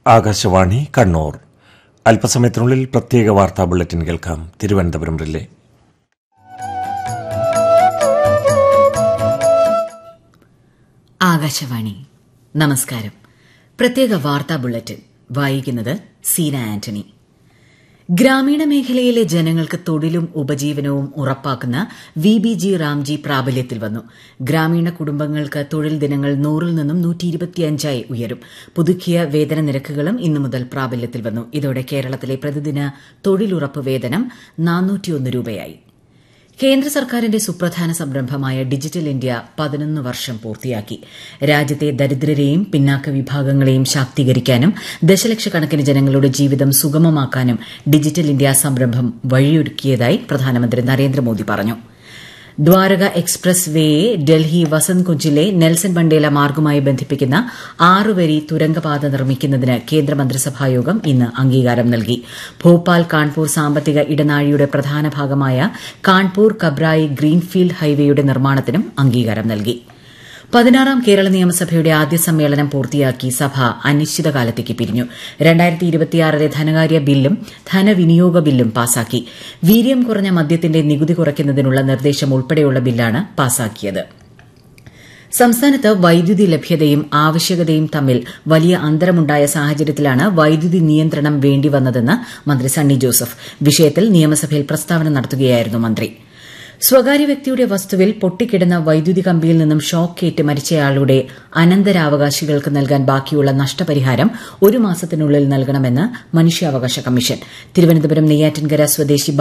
ആകാശവാണി കണ്ണൂർ അല്പസമയത്തിനുള്ളിൽ പ്രത്യേക വാർത്താ ബുള്ളറ്റിൻ കേൾക്കാം തിരുവനന്തപുരം റിലേ ആകാശവാണി നമസ്കാരം പ്രത്യേക വാർത്താ ബുള്ളറ്റിൻ വായിക്കുന്നത് സീന ആന്റണി ഗ്രാമീണ മേഖലയിലെ ജനങ്ങൾക്ക് തൊഴിലും ഉപജീവനവും ഉറപ്പാക്കുന്ന വി ബി ജി റാംജി പ്രാബല്യത്തിൽ വന്നു ഗ്രാമീണ കുടുംബങ്ങൾക്ക് തൊഴിൽ ദിനങ്ങൾ നൂറിൽ നിന്നും നൂറ്റിയിരുപത്തിയഞ്ചായി ഉയരും പുതുക്കിയ വേതന നിരക്കുകളും ഇന്നു മുതൽ പ്രാബല്യത്തിൽ വന്നു ഇതോടെ കേരളത്തിലെ പ്രതിദിന തൊഴിലുറപ്പ് വേതനം നാനൂറ്റിയൊന്ന് രൂപയായി കേന്ദ്ര സർക്കാരിന്റെ സുപ്രധാന സംരംഭമായ ഡിജിറ്റൽ ഇന്ത്യ പതിനൊന്ന് വർഷം പൂർത്തിയാക്കി രാജ്യത്തെ ദരിദ്രരെയും പിന്നാക്ക വിഭാഗങ്ങളെയും ശാക്തീകരിക്കാനും ദശലക്ഷക്കണക്കിന് ജനങ്ങളുടെ ജീവിതം സുഗമമാക്കാനും ഡിജിറ്റൽ ഇന്ത്യ സംരംഭം വഴിയൊരുക്കിയതായി പ്രധാനമന്ത്രി നരേന്ദ്രമോദി പറഞ്ഞു ദ്വാരക എക്സ്പ്രസ് വേയെ ഡൽഹി വസന്ത് കുഞ്ചിലെ നെൽസൺ മണ്ടേല മാർഗുമായി ബന്ധിപ്പിക്കുന്ന ആറുവരി തുരങ്കപാത നിർമ്മിക്കുന്നതിന് കേന്ദ്രമന്ത്രിസഭായോഗം ഇന്ന് അംഗീകാരം നൽകി ഭോപ്പാൽ കാൺപൂർ സാമ്പത്തിക ഇടനാഴിയുടെ പ്രധാന ഭാഗമായ കാൺപൂർ കബ്രായി ഗ്രീൻഫീൽഡ് ഹൈവേയുടെ നിർമ്മാണത്തിനും അംഗീകാരം നൽകി പതിനാറാം കേരള നിയമസഭയുടെ ആദ്യ സമ്മേളനം പൂർത്തിയാക്കി സഭ അനിശ്ചിതകാലത്തേക്ക് പിരിഞ്ഞു രണ്ടായിരത്തി ഇരുപത്തിയാറിലെ ധനകാര്യ ബില്ലും ധനവിനിയോഗ ബില്ലും പാസാക്കി വീര്യം കുറഞ്ഞ മദ്യത്തിന്റെ നികുതി കുറയ്ക്കുന്നതിനുള്ള നിർദ്ദേശം ഉൾപ്പെടെയുള്ള ബില്ലാണ് പാസാക്കിയത് സംസ്ഥാനത്ത് വൈദ്യുതി ലഭ്യതയും ആവശ്യകതയും തമ്മിൽ വലിയ അന്തരമുണ്ടായ സാഹചര്യത്തിലാണ് വൈദ്യുതി നിയന്ത്രണം വേണ്ടിവന്നതെന്ന് മന്ത്രി സണ്ണി ജോസഫ് വിഷയത്തിൽ നിയമസഭയിൽ പ്രസ്താവന നടത്തുകയായിരുന്നു മന്ത്രി സ്വകാര്യ വ്യക്തിയുടെ വസ്തുവിൽ പൊട്ടിക്കിടന്ന വൈദ്യുതി കമ്പിയിൽ നിന്നും ഷോക്കേറ്റ് മരിച്ചയാളുടെ അനന്തരാവകാശികൾക്ക് നൽകാൻ ബാക്കിയുള്ള നഷ്ടപരിഹാരം ഒരു മാസത്തിനുള്ളിൽ നൽകണമെന്ന് മനുഷ്യാവകാശ കമ്മീഷൻ തിരുവനന്തപുരം നെയ്യാറ്റിൻകര സ്വദേശി